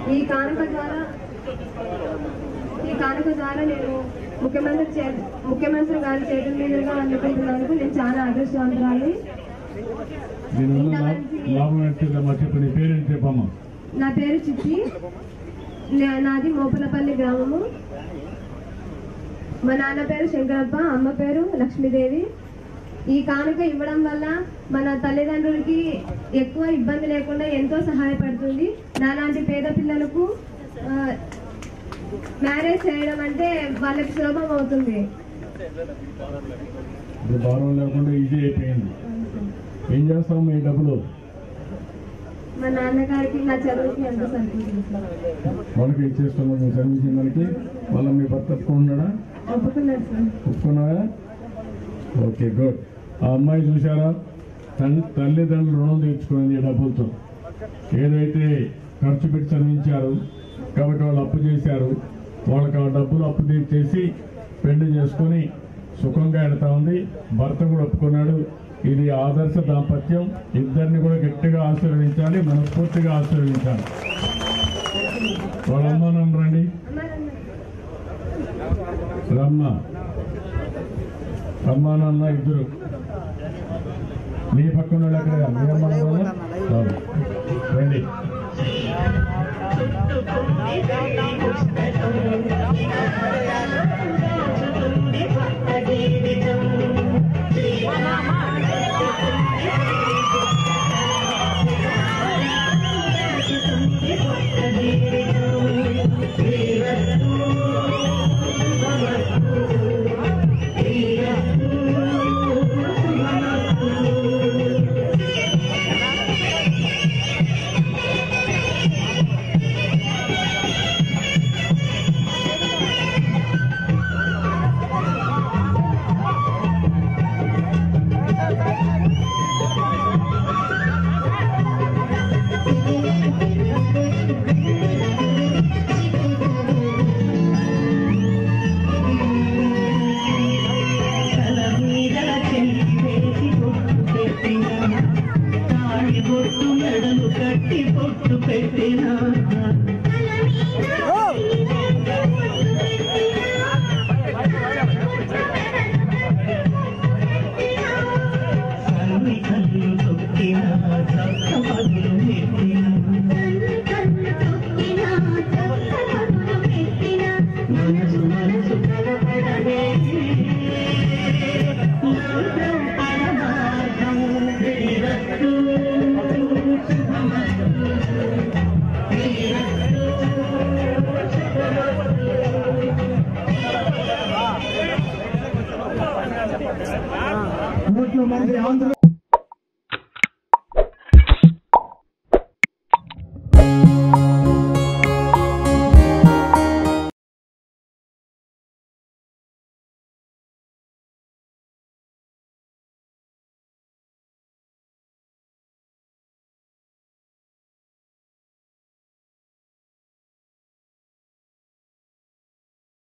ఈ కానుక ద్వారా ఈ కానుక ద్వారా నేను ముఖ్యమంత్రి చే ముఖ్యమంత్రి గారి చేతుల మీదుగా అందుకుంటున్నందుకు నేను చాలా అదృష్టవంతురాలి దీనివల్ల లా- లాభం ఏంటిదమ్మా చెప్పు నీ పేరేంటి చెప్పమ్మా నా పేరు చిట్టి నా- నాది మోపలపల్లి గ్రామము మా నాన్న పేరు శంకరప్ప అమ్మ పేరు లక్ష్మీదేవి ఈ కానుక ఇవ్వడం వల్ల మన తల్లిదండ్రులకి ఎక్కువ ఇబ్బంది లేకుండా ఎంతో సహాయపడుతుంది నాలాంటి పేద పిల్లలకు ఆ, మ్యారేజ్ చేయడం అంటే వాళ్ళకి సులభం అవుతుంది ఇప్పుడు భారం లేకుండా ఈజీ అయిపోయింది ఏం చేస్తాం ఈ డబ్బులు మా నాన్నగారికి నా చదువుకి ఎంతో సరిపోతుంది వాళ్ళకి ఇచ్చేస్తున్నాం నువ్వు చదివించిన దానికి మళ్ళీ మీ భర్త ఒప్పుకుంటున్నాడా ఒప్పుకున్నారు సార్ ఒప్పుకున్నావా ఓకే గుడ్ ఆ అమ్మాయి చూసారా తల్లి తల్లిదండ్రులు రుణం తీర్చుకునేది ఈ డబ్బులతో ఏదైతే ఖర్చు పెట్టి చదివించారు కాబట్టి వాళ్ళు అప్పు చేశారు వాళ్ళకి ఆ డబ్బులు అప్పు తీర్చేసి పెళ్లి చేసుకొని సుఖంగా ఎడతా ఉంది భర్త కూడా ఒప్పుకున్నాడు ఇది ఆదర్శ దాంపత్యం ఇద్దరిని కూడా గట్టిగా ఆశీర్వదించాలి మనస్ఫూర్తిగా ఆశీర్వదించాలి వాళ్ళ అమ్మ నాన్న రండి అమ్మ నాన్న రమ్మ అమ్మ నాన్న ఇద్దరు నీ పక్కన వాళ్ళు ఎక్కడ మీ అమ్మ నాన్న రాదు. రండి తల మీద చెయ్యి వేసి బొట్టు పెట్టినా తాళి బొట్టు మెడలు కట్టి బొట్టు పెట్టినా సన్ని కళ్ళు తొక్కినా చక్క పదులు పెట్టినా మనసు మనసు కలపడమే మార్గం పరమార్థం వీరత్తు కోట్ల మంది ఆంధ్ర